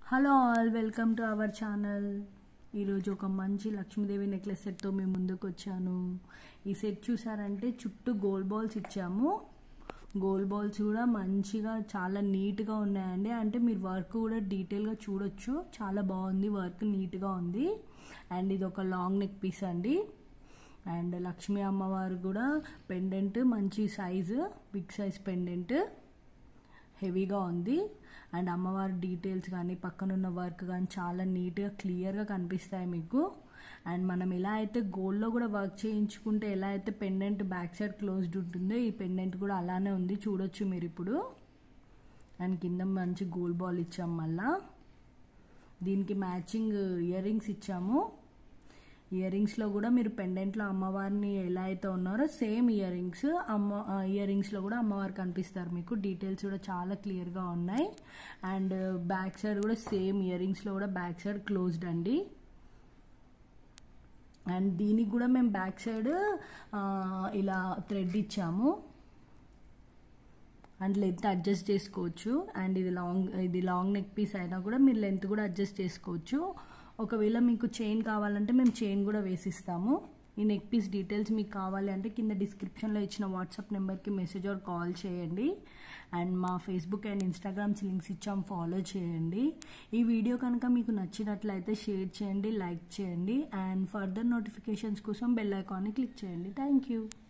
hello all welcome to our channel ఈరోజు ఒక మంచి లక్ష్మీదేవి నెక్లెస్ సెట్తో మేము ముందుకు వచ్చాను ఈ సెట్ చూసారంటే చుట్టూ గోల్డ్ బాల్స్ ఇచ్చాము గోల్డ్ బాల్స్ కూడా మంచిగా చాలా నీట్గా ఉన్నాయండి అంటే మీరు వర్క్ కూడా డీటెయిల్గా చూడొచ్చు చాలా బాగుంది వర్క్ నీట్గా ఉంది అండ్ ఇది ఒక లాంగ్ నెక్ పీస్ అండి అండ్ లక్ష్మీ అమ్మవారు కూడా పెండెంట్ మంచి సైజు బిగ్ సైజ్ పెండెంట్ హెవీగా ఉంది అండ్ అమ్మవారి డీటెయిల్స్ కానీ పక్కనున్న వర్క్ కానీ చాలా నీట్గా క్లియర్గా కనిపిస్తాయి మీకు అండ్ మనం ఎలా అయితే గోల్డ్లో కూడా వర్క్ చేయించుకుంటే ఎలా అయితే పెండెంట్ బ్యాక్ సైడ్ క్లోజ్డ్ ఉంటుందో ఈ పెండెంట్ కూడా అలానే ఉంది చూడొచ్చు మీరు ఇప్పుడు అండ్ కింద మంచి గోల్డ్ బాల్ ఇచ్చాం మళ్ళా దీనికి మ్యాచింగ్ ఇయర్ రింగ్స్ ఇచ్చాము ఇయర్ రింగ్స్లో కూడా మీరు పెండెంట్లో అమ్మవారిని ఎలా అయితే ఉన్నారో సేమ్ ఇయర్ రింగ్స్ అమ్మ ఇయర్ రింగ్స్లో కూడా అమ్మవారు కనిపిస్తారు మీకు డీటెయిల్స్ కూడా చాలా క్లియర్గా ఉన్నాయి అండ్ బ్యాక్ సైడ్ కూడా సేమ్ ఇయర్ రింగ్స్లో కూడా బ్యాక్ సైడ్ క్లోజ్డ్ అండి అండ్ దీనికి కూడా మేము బ్యాక్ సైడ్ ఇలా థ్రెడ్ ఇచ్చాము అండ్ లెంత్ అడ్జస్ట్ చేసుకోవచ్చు అండ్ ఇది లాంగ్ ఇది లాంగ్ నెక్ పీస్ అయినా కూడా మీరు లెంత్ కూడా అడ్జస్ట్ చేసుకోవచ్చు ఒకవేళ మీకు చైన్ కావాలంటే మేము చైన్ కూడా వేసిస్తాము ఈ నెక్ పీస్ డీటెయిల్స్ మీకు కావాలి అంటే కింద డిస్క్రిప్షన్లో ఇచ్చిన వాట్సాప్ నెంబర్కి మెసేజ్ ఆర్ కాల్ చేయండి అండ్ మా ఫేస్బుక్ అండ్ ఇన్స్టాగ్రామ్స్ లింక్స్ ఇచ్చాం ఫాలో చేయండి ఈ వీడియో కనుక మీకు నచ్చినట్లయితే షేర్ చేయండి లైక్ చేయండి అండ్ ఫర్దర్ నోటిఫికేషన్స్ కోసం బెల్ ఐకాన్ని క్లిక్ చేయండి థ్యాంక్ యూ